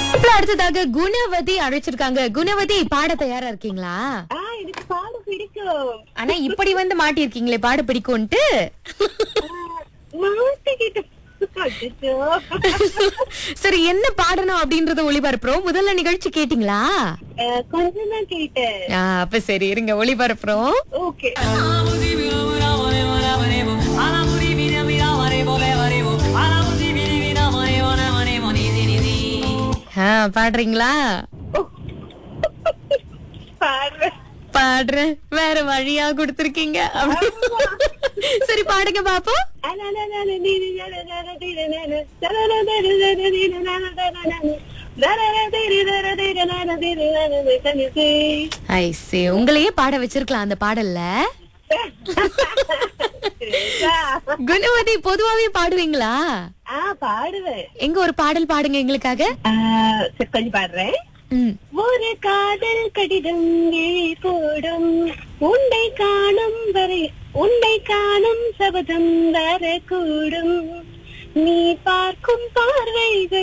இப்ப அடுத்ததாக குணவதி அழைச்சிருக்காங்க குணவதி பாட தயாரா இருக்கீங்களா ஆ எனக்கு பாட பிடிக்கும் ஆனா இப்படி வந்து மாட்டிருக்கீங்களே பாட பிடிக்கும்ட்டு மாட்டிக்கிட்டு அச்சச்சோ. சரி என்ன பாடணும் அப்படின்றத ஒளிபரப்புறோம் முதல்ல நிகழ்ச்சி கேட்டீங்களா அஹ், கொஞ்சம் தான் கேட்டேன் ஆ, அப்ப சரி இருங்க ஒளிபரப்புறோம் ஓகே ஆ, பாடுறீங்களா பாடுறேன் பாடுறேன் வேற வழியா கொடுத்திருக்கீங்க அப்படி. சரி பாடுங்க பாப்போம் ஐசி உங்களையே பாட வச்சிருக்கலாம் அந்த பாடல்ல குணவதி பொதுவாவே பாடுவீங்களா ஆ பாடுவேன் எங்க ஒரு பாடல் பாடுங்க எங்களுக்காக ஆ, சரி, கொஞ்சம் பாடுறேன் ம். ஒரு காதல் கடிதம் விழி போடும் உன்னை காணும் வரை உன்னை காணும் சபதம் வரக்கூடும் நீ பார்க்கும் பார்வைகள்